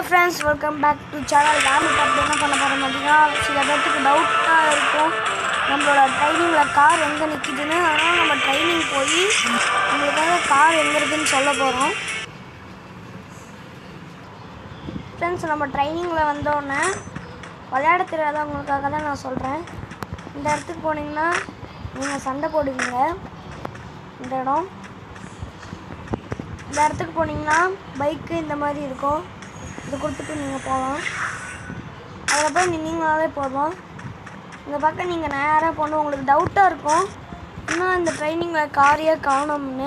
Friends welcome back to channel நாம் இப்போ அப்படி என்ன பண்ண போகிறோம் பார்த்தீங்கன்னா சில பேர்த்துக்கு டவுட்டாக இருக்கும் நம்மளோட ட்ரைனிங்கில் கார் எங்கே நிற்கிதுன்னு அதனால் நம்ம ட்ரைனிங் போய் உங்களுக்காக கார் எங்கே இருக்குதுன்னு சொல்ல போகிறோம் ஃப்ரெண்ட்ஸ் நம்ம ட்ரைனிங்கில் வந்தோடனே விளையாட தெரியாதவங்களுக்காக தான் நான் சொல்கிறேன் இந்த இடத்துக்கு போனீங்கன்னா நீங்கள் சண்டை போடுவீங்க இந்த இடம் இந்த இடத்துக்கு போனீங்கன்னா பைக்கு இந்த மாதிரி இருக்கும் இது கொடுத்துட்டு நீங்கள் போகலாம் அதில் போய் நின்னீங்கனாலே போதும் இந்த பக்கம் நீங்கள் நேராக போகணும் உங்களுக்கு டவுட்டாக இருக்கும் இன்னும் இந்த ட்ரைனிங்கில் காரையே காணோம்னு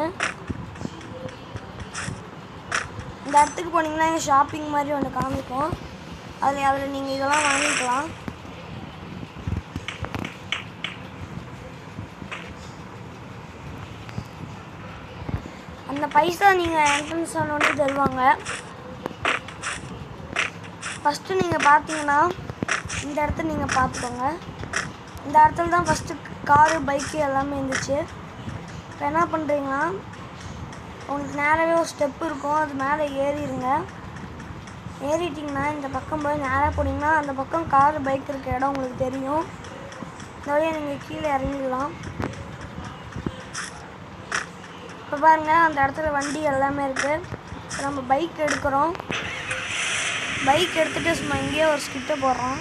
இந்த இடத்துக்கு போனீங்கன்னா இங்கே ஷாப்பிங் மாதிரி ஒன்று காமிக்கும் அதில் அதில் நீங்கள் இதெல்லாம் வாங்கிக்கலாம் அந்த பைசா நீங்கள் என்ட்ரன்ஸ் ஆனோடனே தருவாங்க ஃபஸ்ட்டு நீங்கள் பார்த்தீங்கன்னா இந்த இடத்த நீங்கள் பார்த்துக்கோங்க இந்த இடத்துல தான் ஃபஸ்ட்டு காரு பைக்கு எல்லாமே இருந்துச்சு இப்போ என்ன பண்ணுறீங்கன்னா உங்களுக்கு நேராகவே ஒரு ஸ்டெப் இருக்கும் அது மேலே ஏறிடுங்க ஏறிட்டிங்கன்னா இந்த பக்கம் போய் நேராக போனீங்கன்னா அந்த பக்கம் கார் பைக் இருக்க இடம் உங்களுக்கு தெரியும் இந்த வழியாக நீங்கள் கீழே இறங்கிடலாம் இப்போ பாருங்கள் அந்த இடத்துல வண்டி எல்லாமே இருக்குது இப்போ நம்ம பைக் எடுக்கிறோம் பைக் எடுத்துகிட்டு சும்மா இங்கேயே ஒரு ஸ்கிட்டை போடுறோம்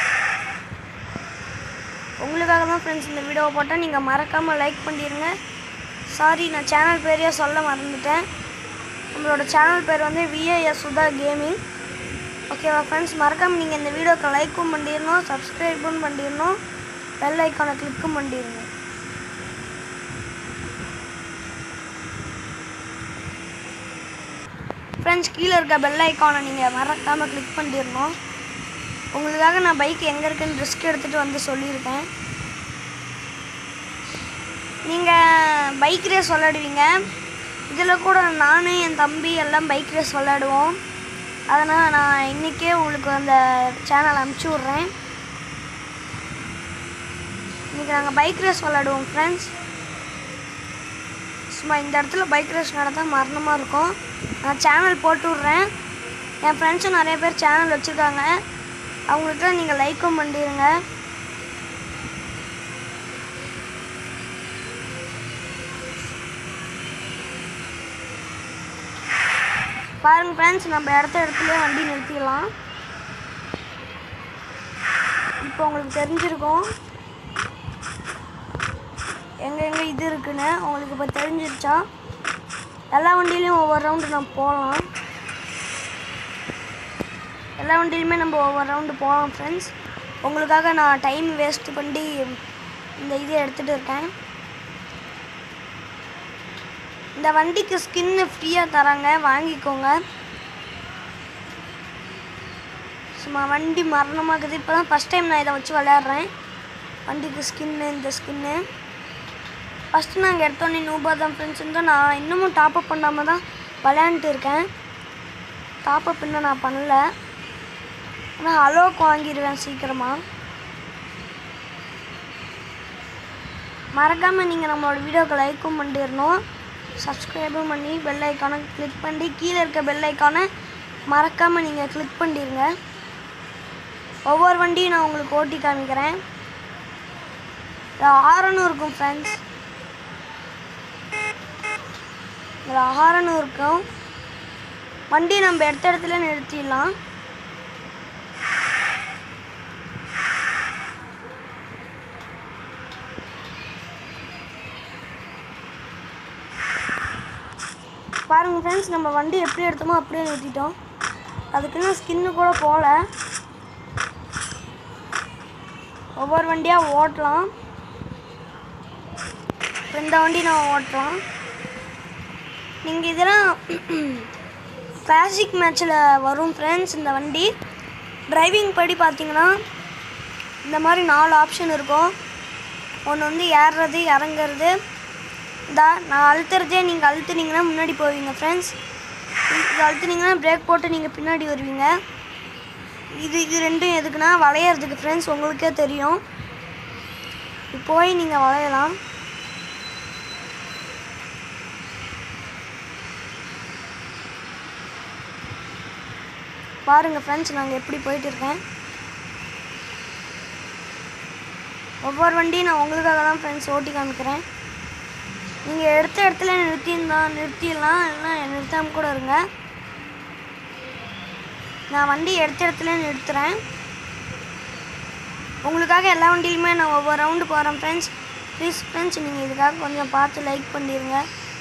உங்களுக்காக தான் ஃப்ரெண்ட்ஸ் இந்த வீடியோவை போட்டால் நீங்கள் மறக்காமல் லைக் பண்ணிடுங்க சாரி நான் சேனல் பேரையே சொல்ல மறந்துட்டேன் நம்மளோட சேனல் பேர் வந்து விஏஎஸ் சுதா கேமிங் ஓகேவா ஃப்ரெண்ட்ஸ் மறக்காமல் நீங்கள் இந்த வீடியோக்கு லைக்கும் பண்ணிடணும் சப்ஸ்கிரைபும் பண்ணிடணும் பெல் ஐக்கானை கிளிக்கும் பண்ணிடுங்க ஃப்ரெண்ட்ஸ் கீழே இருக்க பெல் ஐக்கானை நீங்கள் மறக்காமல் கிளிக் பண்ணிடணும் உங்களுக்காக நான் பைக் எங்கே இருக்குன்னு ரிஸ்க் எடுத்துகிட்டு வந்து சொல்லியிருக்கேன் நீங்கள் பைக் ரேஸ் விளாடுவீங்க இதில் கூட நானும் என் தம்பி எல்லாம் பைக் ரேஸ் விளாடுவோம் அதனால் நான் இன்றைக்கே உங்களுக்கு அந்த சேனல் அனுப்பிச்சி விட்றேன் இன்றைக்கி நாங்கள் பைக் ரேஸ் விளாடுவோம் ஃப்ரெண்ட்ஸ் சும்மா இந்த இடத்துல பைக் ரேஸ் நடந்தால் மரணமாக இருக்கும் நான் சேனல் போட்டு விட்றேன் என் ஃப்ரெண்ட்ஸும் நிறைய பேர் சேனல் வச்சுருக்காங்க அவங்களுக்கு நீங்கள் லைக்கும் பண்ணிடுங்க பாருங்க ஃப்ரெண்ட்ஸ் நம்ம இடத்த இடத்துல வண்டி நிறுத்திடலாம் இப்போ உங்களுக்கு தெரிஞ்சிருக்கும் எங்கே எங்கே இது இருக்குன்னு உங்களுக்கு இப்போ தெரிஞ்சிருச்சா எல்லா வண்டியிலையும் ஒவ்வொரு ரவுண்டு நம்ம போகலாம் எல்லா வண்டியிலுமே நம்ம ஒவ்வொரு ரவுண்டு போகலாம் ஃப்ரெண்ட்ஸ் உங்களுக்காக நான் டைம் வேஸ்ட் பண்ணி இந்த இதை எடுத்துகிட்டு இருக்கேன் இந்த வண்டிக்கு ஸ்கின்னு ஃப்ரீயாக தராங்க வாங்கிக்கோங்க சும்மா வண்டி மரணமாகுது இப்போ தான் ஃபஸ்ட் டைம் நான் இதை வச்சு விளையாடுறேன் வண்டிக்கு ஸ்கின்னு இந்த ஸ்கின்னு ஃபஸ்ட்டு நாங்கள் எடுத்தோன்னே நூபா தான் ஃப்ரெண்ட்ஸ் இருந்தால் நான் இன்னமும் டாப்அப் பண்ணாமல் தான் விளையாண்டுட்டு இருக்கேன் டாப்அப் இன்னும் நான் பண்ணல ஆனால் அலோக் வாங்கிடுவேன் சீக்கிரமாக மறக்காமல் நீங்கள் நம்மளோட வீடியோக்கு லைக்கும் பண்ணிடணும் சப்ஸ்கிரைபும் பண்ணி பெல் ஐக்கானை கிளிக் பண்ணி கீழே இருக்க பெல் ஐக்கானை மறக்காமல் நீங்கள் கிளிக் பண்ணிடுங்க ஒவ்வொரு வண்டியும் நான் உங்களுக்கு ஓட்டி காமிக்கிறேன் ஆரனும் இருக்கும் ஃப்ரெண்ட்ஸ் இதில் ஆரனும் இருக்கும் வண்டி நம்ம எடுத்த இடத்துல நிறுத்திடலாம் பாருங்க ஃப்ரெண்ட்ஸ் நம்ம வண்டி எப்படி எடுத்தோமோ அப்படியே நிறுத்திட்டோம் அதுக்குன்னு ஸ்கின்னு கூட போகல ஒவ்வொரு வண்டியாக ஓட்டலாம் இந்த வண்டி நான் ஓட்டலாம் நீங்கள் இதெல்லாம் கிளாசிக் மேட்ச்சில் வரும் ஃப்ரெண்ட்ஸ் இந்த வண்டி டிரைவிங் படி பார்த்தீங்கன்னா இந்த மாதிரி நாலு ஆப்ஷன் இருக்கும் ஒன்று வந்து ஏறுறது இறங்குறது இந்தா நான் அழுத்துறதே நீங்கள் அழுத்துனீங்கன்னா முன்னாடி போவீங்க ஃப்ரெண்ட்ஸ் இது அழுத்துனீங்கன்னா பிரேக் போட்டு நீங்கள் பின்னாடி வருவீங்க இது இது ரெண்டும் எதுக்குன்னா வளையறதுக்கு ஃப்ரெண்ட்ஸ் உங்களுக்கே தெரியும் போய் நீங்கள் வளையலாம் பாருங்கள் ஃப்ரெண்ட்ஸ் நாங்கள் எப்படி போயிட்டு இருக்கேன் ஒவ்வொரு வண்டியும் நான் உங்களுக்காக தான் ஃப்ரெண்ட்ஸ் ஓட்டி காமிக்கிறேன் நீங்கள் எடுத்த இடத்துல நிறுத்தியிருந்தா நிறுத்திடலாம் இல்லைன்னா நிறுத்தாமல் கூட இருங்க நான் வண்டி எடுத்த இடத்துல நிறுத்துகிறேன் உங்களுக்காக எல்லா வண்டியிலுமே நான் ஒவ்வொரு ரவுண்டு போகிறேன் ஃப்ரெண்ட்ஸ் ப்ளீஸ் ஃப்ரெண்ட்ஸ் நீங்கள் இதுக்காக கொஞ்சம் பார்த்து லைக் பண்ணிடுங்க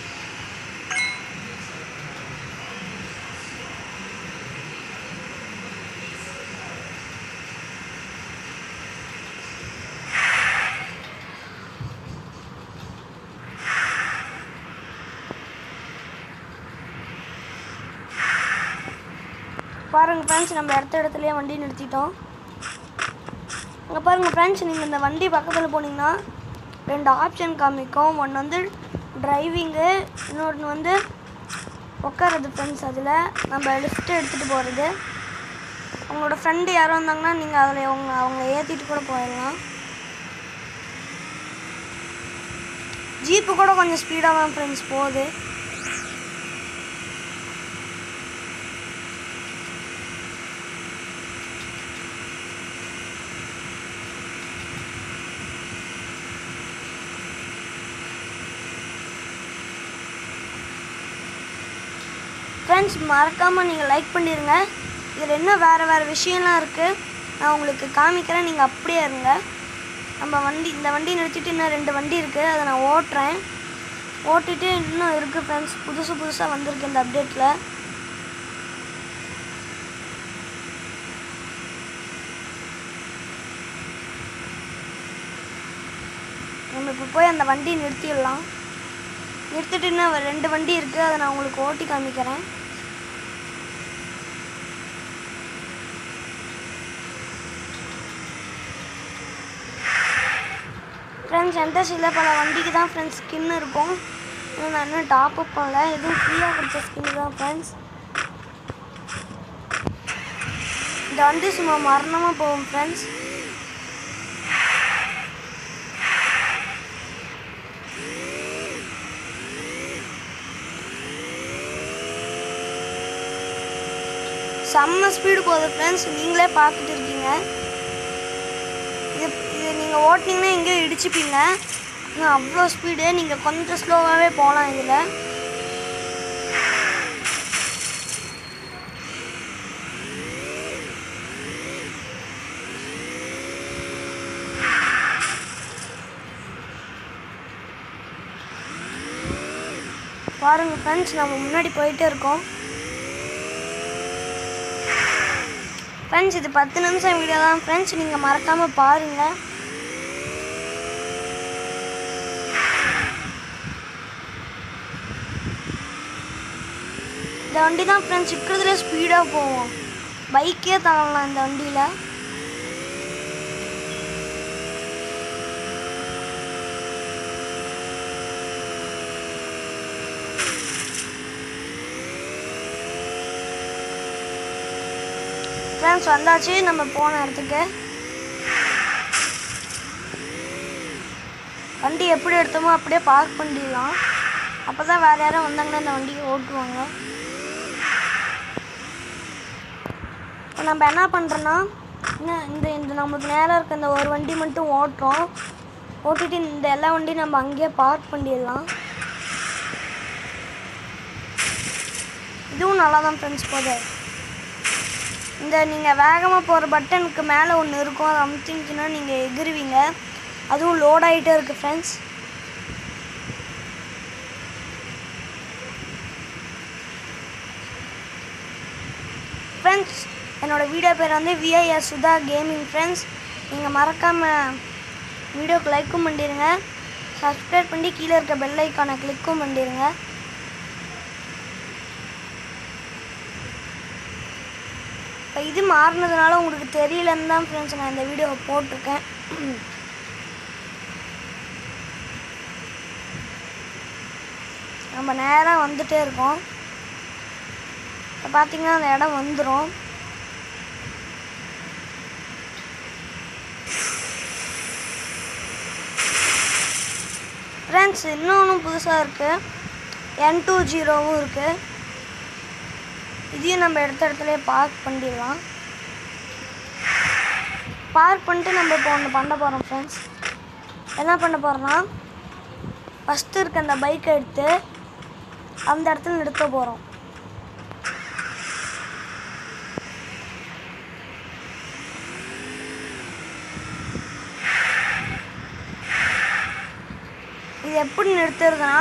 பாருங்கள் ஃப்ரெண்ட்ஸ் நம்ம இடத்த இடத்துலையே வண்டி நிறுத்திட்டோம் அங்கே பாருங்கள் ஃப்ரெண்ட்ஸ் நீங்கள் இந்த வண்டி பக்கத்தில் போனீங்கன்னா ரெண்டு ஆப்ஷன் காமிக்கும் ஒன்று வந்து டிரைவிங்கு இன்னொன்று வந்து உட்காரது ஃப்ரெண்ட்ஸ் அதில் நம்ம லிஃப்ட் எடுத்துகிட்டு போகிறது உங்களோட ஃப்ரெண்டு யாரும் வந்தாங்கன்னா நீங்கள் அதில் அவங்க அவங்க ஏற்றிட்டு கூட போயிடலாம் ஜீப்பு கூட கொஞ்சம் ஸ்பீடாக தான் ஃப்ரெண்ட்ஸ் போகுது ஃப்ரெண்ட்ஸ் மறக்காமல் நீங்கள் லைக் பண்ணிடுங்க இதில் இன்னும் வேறு வேறு விஷயம்லாம் இருக்குது நான் உங்களுக்கு காமிக்கிறேன் நீங்கள் அப்படியே இருங்க நம்ம வண்டி இந்த வண்டி நிறுத்திட்டு இன்னும் ரெண்டு வண்டி இருக்குது அதை நான் ஓட்டுறேன் ஓட்டிட்டு இன்னும் இருக்குது ஃப்ரெண்ட்ஸ் புதுசு புதுசாக வந்திருக்கு இந்த அப்டேட்டில் நம்ம இப்போ போய் அந்த வண்டி நிறுத்திடலாம் நிறுத்திட்டு இன்னும் ஒரு ரெண்டு வண்டி இருக்குது அதை நான் உங்களுக்கு ஓட்டி காமிக்கிறேன் ஃப்ரெண்ட்ஸ் என்கிட்ட சில பல வண்டிக்கு தான் ஃப்ரெண்ட்ஸ் ஸ்கின் இருக்கும் இன்னும் நான் இன்னும் டாப் அப் பண்ணல எதுவும் ஃப்ரீயாக கொடுத்த ஸ்கின் தான் ஃப்ரெண்ட்ஸ் இந்த வண்டி சும்மா மரணமாக போகும் ஃப்ரெண்ட்ஸ் செம்ம ஸ்பீடு போகுது ஃப்ரெண்ட்ஸ் நீங்களே பார்த்துட்டு இருக்கீங்க இது இது நீங்கள் ஓட்டினீங்கன்னா எங்கேயோ இடிச்சுப்பீங்க ஆனால் அவ்வளோ ஸ்பீடு நீங்கள் கொஞ்சம் ஸ்லோவாகவே போகலாம் இதில் பாருங்கள் ஃப்ரெண்ட்ஸ் நம்ம முன்னாடி போயிட்டே இருக்கோம் ஃப்ரெண்ட்ஸ் இது பத்து நிமிஷம் வீடியோ தான் ஃப்ரெண்ட்ஸ் நீங்கள் மறக்காமல் பாருங்கள் இந்த வண்டி தான் ஃப்ரெண்ட்ஸ் இருக்கிறதுல ஸ்பீடாக போவோம் பைக்கே தாங்கலாம் இந்த வண்டியில் ஃப்ரெண்ட்ஸ் வந்தாச்சு நம்ம போன இடத்துக்கு வண்டி எப்படி எடுத்தோமோ அப்படியே பார்க் பண்ணிடலாம் அப்போ தான் வேறு யாரும் வந்தாங்கன்னா இந்த வண்டியை ஓட்டுவாங்க இப்போ நம்ம என்ன பண்ணுறோன்னா இன்னும் இந்த இந்த நம்மளுக்கு நேராக இருக்க இந்த ஒரு வண்டி மட்டும் ஓட்டுறோம் ஓட்டிட்டு இந்த எல்லா வண்டியும் நம்ம அங்கேயே பார்க் பண்ணிடலாம் இதுவும் நல்லா தான் ஃப்ரெண்ட்ஸ் போகுது இந்த நீங்கள் வேகமாக போகிற பட்டனுக்கு மேலே ஒன்று இருக்கும் அதை அமுத்திங்கன்னா நீங்கள் எகிருவீங்க அதுவும் லோட் ஆகிட்டே இருக்குது ஃப்ரெண்ட்ஸ் ஃப்ரெண்ட்ஸ் என்னோடய வீடியோ பேர் வந்து விஐஎஸ் சுதா கேமிங் ஃப்ரெண்ட்ஸ் நீங்கள் மறக்காமல் வீடியோக்கு லைக்கும் பண்ணிடுங்க சப்ஸ்கிரைப் பண்ணி கீழே இருக்க பெல் ஐக்கானை கிளிக்கும் பண்ணிடுங்க இப்போ இது மாறினதுனால உங்களுக்கு தெரியலன்னு தான் ஃப்ரெண்ட்ஸ் நான் இந்த வீடியோவை போட்டிருக்கேன் நம்ம நேராக வந்துட்டே இருக்கோம் இப்போ பார்த்தீங்கன்னா அந்த இடம் வந்துடும் ஃப்ரெண்ட்ஸ் இன்னொன்றும் புதுசாக இருக்குது என் டூ ஜீரோவும் இருக்குது இதையும் நம்ம எடுத்த இடத்துல பார்க் பண்ணிடலாம் பார்க் பண்ணிட்டு நம்ம இப்போ ஒன்று பண்ண போகிறோம் ஃப்ரெண்ட்ஸ் என்ன பண்ண போகிறோம்னா ஃபஸ்ட்டு இருக்க அந்த பைக்கை எடுத்து அந்த இடத்துல நிறுத்த போகிறோம் இது எப்படி நிறுத்துறதுன்னா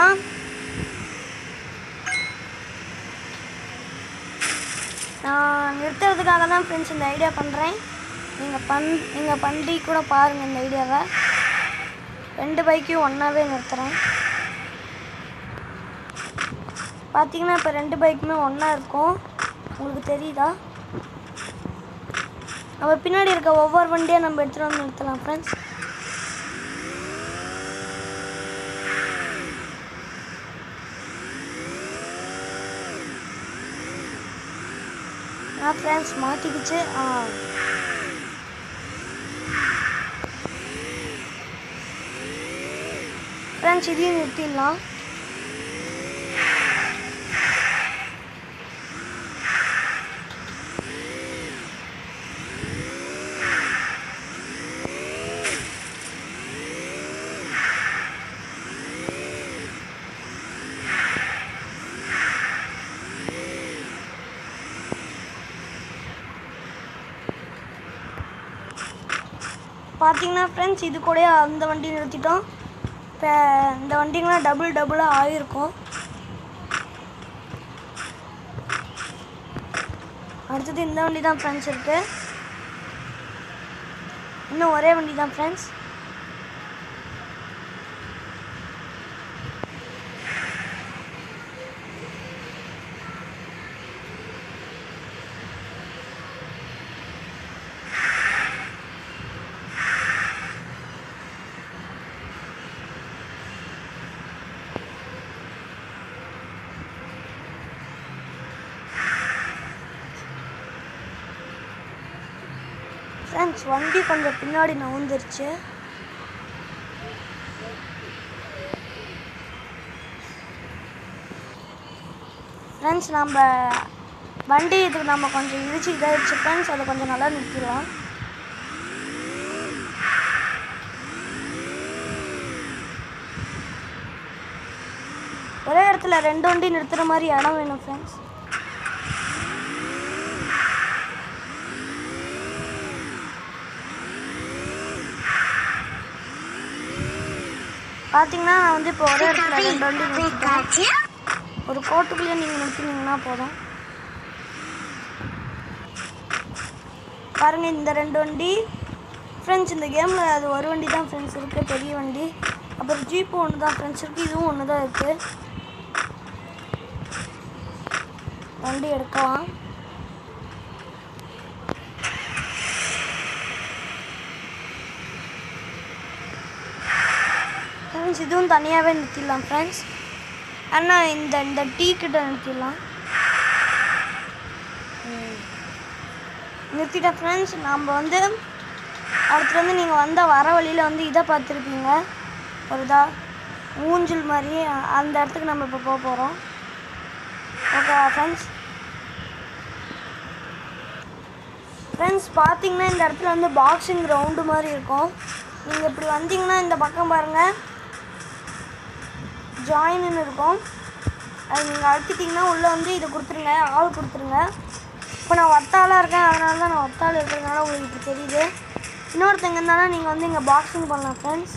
நான் நிறுத்துறதுக்காக தான் ஃப்ரெண்ட்ஸ் இந்த ஐடியா பண்ணுறேன் நீங்கள் பண் நீங்கள் பண்ணி கூட பாருங்கள் இந்த ஐடியாவை ரெண்டு பைக்கையும் ஒன்றாவே நிறுத்துகிறேன் பார்த்தீங்கன்னா இப்போ ரெண்டு பைக்குமே ஒன்றா இருக்கும் உங்களுக்கு தெரியுதா நம்ம பின்னாடி இருக்க ஒவ்வொரு வண்டியாக நம்ம எடுத்துகிட்டு வந்து நிறுத்தலாம் ஃப்ரெண்ட்ஸ் ஆ ஃப்ரெண்ட்ஸ் மாட்டிக்கிச்சு ஆ ஃப்ரெண்ட்ஸ் இதையும் நிறுத்திடலாம் பார்த்தீங்கன்னா ஃப்ரெண்ட்ஸ் இது கூட அந்த வண்டி நிறுத்திட்டோம் இப்போ இந்த வண்டிங்களாம் டபுள் டபுளாக ஆகிருக்கும் அடுத்தது இந்த வண்டி தான் ஃப்ரெண்ட்ஸ் இருக்குது இன்னும் ஒரே வண்டி தான் ஃப்ரெண்ட்ஸ் ஃப்ரெண்ட்ஸ் வண்டி கொஞ்சம் பின்னாடி நவுந்துருச்சு ஃப்ரெண்ட்ஸ் நம்ம வண்டி இதுக்கு நம்ம கொஞ்சம் இடிச்சு இதாகிடுச்சு ஃப்ரெண்ட்ஸ் அதை கொஞ்சம் நல்லா நிறுத்திடலாம் ஒரே இடத்துல ரெண்டு வண்டி நிறுத்துகிற மாதிரி இடம் வேணும் ஃப்ரெண்ட்ஸ் பார்த்தீங்கன்னா நான் வந்து இப்போ ஒரே இடத்துல ரெண்டு வண்டி நிறுத்திட்டேன் ஒரு கோட்டுக்குள்ளேயே நீங்கள் நிறுத்தினீங்கன்னா போதும் பாருங்க இந்த ரெண்டு வண்டி ஃப்ரெண்ட்ஸ் இந்த கேமில் அது ஒரு வண்டி தான் ஃப்ரெண்ட்ஸ் இருக்குது பெரிய வண்டி அப்புறம் ஜீப்பு ஒன்று தான் ஃப்ரெண்ட்ஸ் இருக்குது இதுவும் ஒன்று தான் இருக்குது வண்டி எடுக்கலாம் ஃப்ரெண்ட்ஸ் இதுவும் தனியாகவே நிறுத்திடலாம் ஃப்ரெண்ட்ஸ் அண்ணா இந்த இந்த டீ கிட்ட நிறுத்திடலாம் ம். நிறுத்திட்டேன் ஃப்ரெண்ட்ஸ் நம்ம வந்து அடுத்து வந்து நீங்கள் வந்த வர வழியில் வந்து இதை பார்த்துருப்பீங்க ஒரு இதா ஊஞ்சல் மாதிரி அ- அந்த இடத்துக்கு நம்ம இப்போ போக போகிறோம் ஓகேவா ஃப்ரெண்ட்ஸ் ஃப்ரெண்ட்ஸ் பார்த்தீங்கன்னா இந்த இடத்துல வந்து பாக்ஸிங் ரவுண்டு மாதிரி இருக்கும் நீங்கள் இப்படி வந்தீங்கன்னா இந்த பக்கம் பாருங்கள் ஜாயின்னு இருக்கும் அது நீங்கள் அழுத்திட்டிங்கன்னா உள்ளே வந்து இதை கொடுத்துருங்க ஆள் கொடுத்துருங்க இப்போ நான் ஒத்தாளாக இருக்கேன் அதனால தான் நான் ஒத்தாள் இருக்கிறதுனால உங்களுக்கு இப்படி தெரியுது இன்னொருத்தங்க இருந்தாலும் நீங்கள் வந்து இங்கே பாக்ஸிங் பண்ணலாம் ஃப்ரெண்ட்ஸ்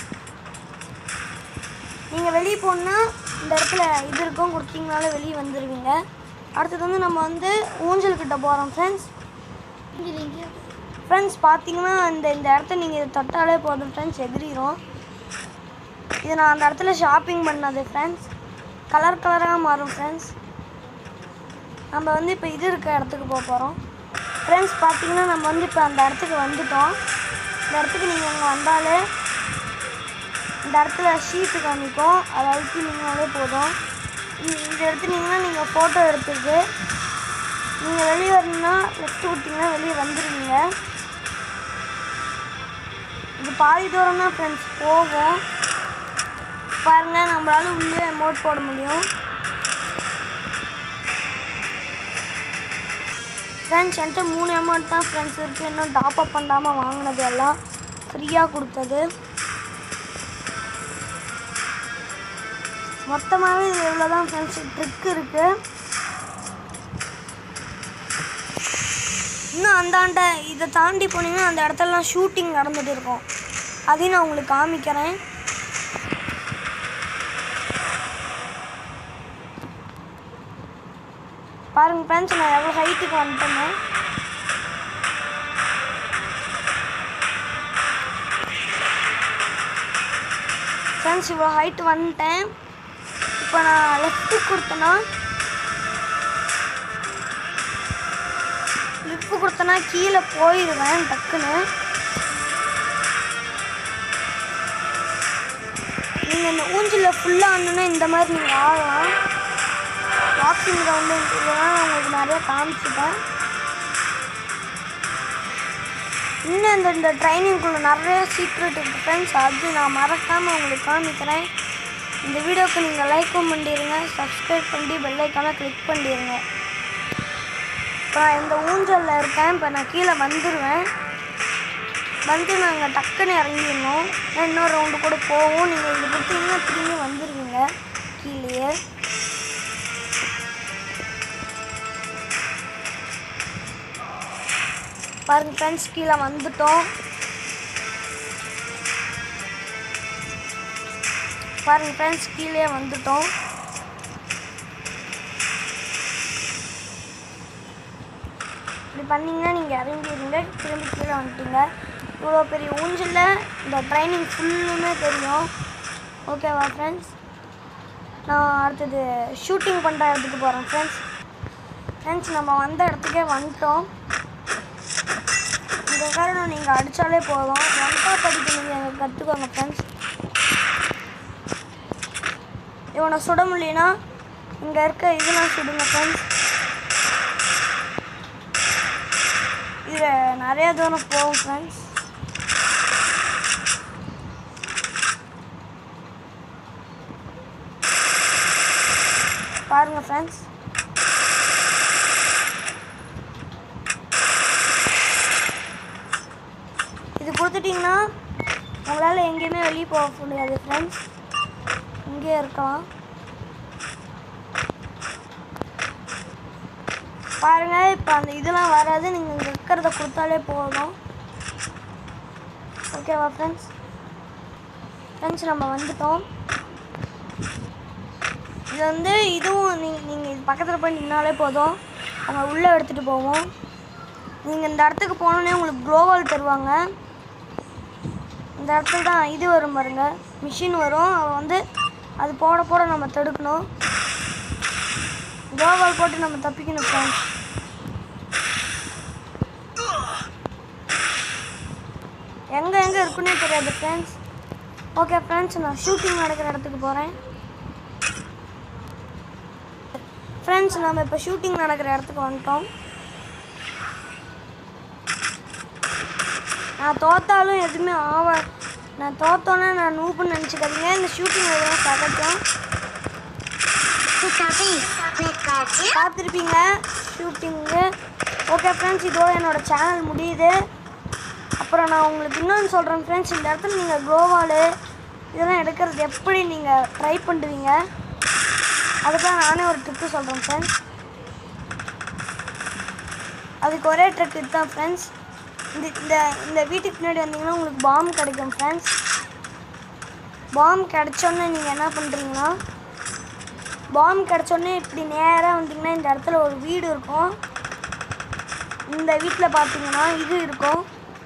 நீங்கள் வெளியே போகணுன்னா இந்த இடத்துல இது இருக்கும் கொடுத்தீங்கனால வெளியே வந்துடுவீங்க அடுத்தது வந்து நம்ம வந்து ஊஞ்சல் கிட்ட போகிறோம் ஃப்ரெண்ட்ஸ் ஃப்ரெண்ட்ஸ் பார்த்தீங்கன்னா இந்த இந்த இடத்த நீங்கள் இதை தொட்டாலே போதும் ஃப்ரெண்ட்ஸ் எகிரிரும் இது நான் அந்த இடத்துல ஷாப்பிங் பண்ணது ஃப்ரெண்ட்ஸ் கலர் கலராக மாறும் ஃப்ரெண்ட்ஸ் நம்ம வந்து இப்போ இது இருக்க இடத்துக்கு போக போகிறோம் ஃப்ரெண்ட்ஸ் பார்த்தீங்கன்னா நம்ம வந்து இப்போ அந்த இடத்துக்கு வந்துட்டோம் இந்த இடத்துக்கு நீங்கள் இங்கே வந்தாலே இந்த இடத்துல ஷீட்டு காமிக்கும் அதை அழுத்தினீங்கனாலே போதும் இந்த இந்த எடுத்துனீங்கன்னா நீங்கள் ஃபோட்டோ எடுத்துட்டு நீங்கள் வெளியே வரணும்னா லெஃப்ட் விட்டிங்கன்னா வெளியே வந்துடுவீங்க இது பாதி தூரம் தான் ஃப்ரெண்ட்ஸ் போகும் பாருங்க நம்மளால உள்ளே அமௌண்ட் போட முடியும் ஃப்ரெண்ட்ஸ் என்கிட்ட மூணு அமௌண்ட் தான் ஃப்ரெண்ட்ஸ் இருக்குது இன்னும் டாப் அப் பண்ணாமல் வாங்கினது எல்லாம் ஃப்ரீயாக கொடுத்தது மொத்தமாகவே இது இவ்வளோ தான் ஃப்ரெண்ட்ஸ் ட்ரிக் இருக்குது இன்னும் அந்தாண்ட இதை தாண்டி போனீங்கன்னா அந்த இடத்துலலாம் ஷூட்டிங் நடந்துட்டு இருக்கும் அதையும் நான் உங்களுக்கு காமிக்கிறேன் பாருங்க ஃப்ரெண்ட்ஸ் நான் எவ்வளோ ஹைட்டுக்கு வந்துட்டேன்னு ஃப்ரெண்ட்ஸ் இவ்வளோ ஹைட் வந்துட்டேன் இப்போ நான் லெஃப்ட்டு கொடுத்தேன்னா லிஃப்ட் கொடுத்தேன்னா கீழே போயிடுவேன் டக்குன்னு நீங்கள் இந்த ஊஞ்சலில் ஃபுல்லாக ஆடணுன்னா இந்த மாதிரி நீங்கள் ஆடலாம் பாக்ஸிங் ரவுண்டு இதெல்லாம் நான் உங்களுக்கு நிறைய காமிச்சிட்டேன் இன்னும் இந்த இந்த ட்ரைனிங்குள்ளே நிறைய சீக்ரெட் இருக்குது ஃப்ரெண்ட்ஸ் அது நான் மறக்காமல் உங்களுக்கு காமிக்கிறேன் இந்த வீடியோக்கு நீங்கள் லைக்கும் பண்ணிடுங்க சப்ஸ்கிரைப் பண்ணி பெல்லைக்கான கிளிக் பண்ணிடுங்க இப்போ நான் இந்த ஊஞ்சலில் இருக்கேன் இப்போ நான் கீழே வந்துடுவேன் வந்து நாங்கள் டக்குன்னு இறங்கிடணும் நான் இன்னொரு ரவுண்டு கூட போவோம் நீங்கள் இது கொடுத்தீங்கன்னா திரும்பி வந்துடுவீங்க கீழேயே பாருங்க ஃப்ரெண்ட்ஸ் கீழே வந்துட்டோம் பாருங்க ஃப்ரெண்ட்ஸ் கீழே வந்துட்டோம் இப்படி பண்ணீங்கன்னா நீங்கள் இறங்கிடுங்க திரும்பி கீழே வந்துட்டீங்க இவ்வளோ பெரிய ஊஞ்சலில் இந்த ட்ரைனிங் ஃபுல்லுமே தெரியும் ஓகேவா ஃப்ரெண்ட்ஸ் நான் அடுத்தது ஷூட்டிங் பண்ணுற இடத்துக்கு போகிறேன் ஃப்ரெண்ட்ஸ் ஃப்ரெண்ட்ஸ் நம்ம வந்த இடத்துக்கே வந்துட்டோம் இந்த காரணம் நீங்கள் அடித்தாலே போதும் ஒன் டாப் அடிக்க நீங்கள் கற்றுக்கோங்க ஃப்ரெண்ட்ஸ் இவனை சுட முடியலனா இங்கே இருக்க இதெல்லாம் சுடுங்க ஃப்ரெண்ட்ஸ் இதில் நிறைய தூரம் போகும் ஃப்ரெண்ட்ஸ் பாருங்க ஃப்ரெண்ட்ஸ் இது கொடுத்துட்டிங்கன்னா உங்களால் எங்கேயுமே வெளியே போக முடியாது ஃப்ரெண்ட்ஸ் இங்கேயே இருக்கலாம் பாருங்க இப்போ அந்த இதெல்லாம் வராது நீங்கள் இங்கே இருக்கிறத கொடுத்தாலே போதும் ஓகேவா ஃப்ரெண்ட்ஸ் ஃப்ரெண்ட்ஸ் நம்ம வந்துட்டோம் இது வந்து இதுவும் நீங்கள் நீங்கள் இது பக்கத்தில் போய் நின்னாலே போதும் அவங்க உள்ளே எடுத்துகிட்டு போவோம் நீங்கள் இந்த இடத்துக்கு போனோன்னே உங்களுக்கு க்ளோவால் தருவாங்க இந்த இடத்துல தான் இது வரும் பாருங்க மிஷின் வரும் அவ வந்து அது போட போட நம்ம தடுக்கணும் க்ளோவால் போட்டு நம்ம தப்பிக்கணும் ஃப்ரெண்ட்ஸ் எங்கே எங்கே இருக்குன்னே தெரியாது ஃப்ரெண்ட்ஸ் ஓகே ஃப்ரெண்ட்ஸ் நான் ஷூட்டிங் நடக்கிற இடத்துக்கு போகிறேன் ஃப்ரெண்ட்ஸ் நம்ம இப்போ ஷூட்டிங் நடக்கிற இடத்துக்கு வந்துட்டோம் நான் தோத்தாலும் எதுவுமே ஆவ நான் தோத்தோன்னே நான் நூப்புன்னு நினச்சிக்காதீங்க இந்த ஷூட்டிங் எதுவும் சகஜம் பார்த்துருப்பீங்க ஷூட்டிங்கு ஓகே ஃப்ரெண்ட்ஸ் இதோட என்னோட சேனல் முடியுது அப்புறம் நான் உங்களுக்கு இன்னொன்று சொல்கிறேன் ஃப்ரெண்ட்ஸ் இந்த இடத்துல நீங்கள் கோவாலு இதெல்லாம் எடுக்கிறது எப்படி நீங்கள் ட்ரை பண்ணுவீங்க அதுக்காக நானே ஒரு ட்ரிப்பு சொல்கிறேன் ஃப்ரெண்ட்ஸ் அதுக்கு ஒரே ட்ரிக் இதுதான் ஃப்ரெண்ட்ஸ் இந்த இந்த இந்த வீட்டுக்கு பின்னாடி வந்தீங்கன்னா உங்களுக்கு பாம் கிடைக்கும் ஃப்ரெண்ட்ஸ் பாம் கிடைச்சோன்னே நீங்கள் என்ன பண்ணுறீங்கன்னா பாம் கிடைச்சோன்னே இப்படி நேராக வந்தீங்கன்னா இந்த இடத்துல ஒரு வீடு இருக்கும் இந்த வீட்டில் பார்த்தீங்கன்னா இது இருக்கும்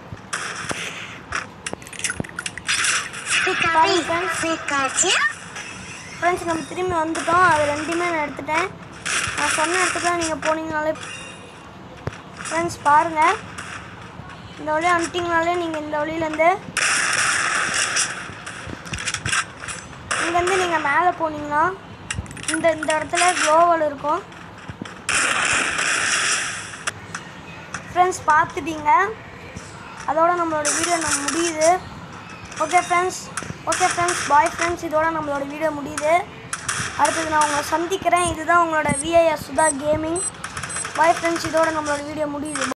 ஃப்ரெண்ட்ஸ் நம்ம திரும்பி வந்துட்டோம் அது ரெண்டுமே நான் எடுத்துட்டேன் நான் சொன்ன இடத்துக்கு தான் நீங்கள் போனீங்கனாலே ஃப்ரெண்ட்ஸ் பாருங்கள் இந்த வழியாக வந்துட்டிங்கனாலே நீங்கள் இந்த வழியிலேருந்து இங்கேருந்து நீங்கள் மேலே போனீங்கன்னா இந்த இந்த இடத்துல க்ளோவல் இருக்கும் ஃப்ரெண்ட்ஸ் பார்த்துட்டீங்க அதோட நம்மளோட வீடியோ நம்ம முடியுது okay friends okay friends bye friends இதோட நம்மளோட வீடியோ முடியுது அடுத்தது நான் உங்களை சந்திக்கிறேன் இதுதான் உங்களோட VIS Sudha gaming bye friends இதோட நம்மளோட வீடியோ முடியுது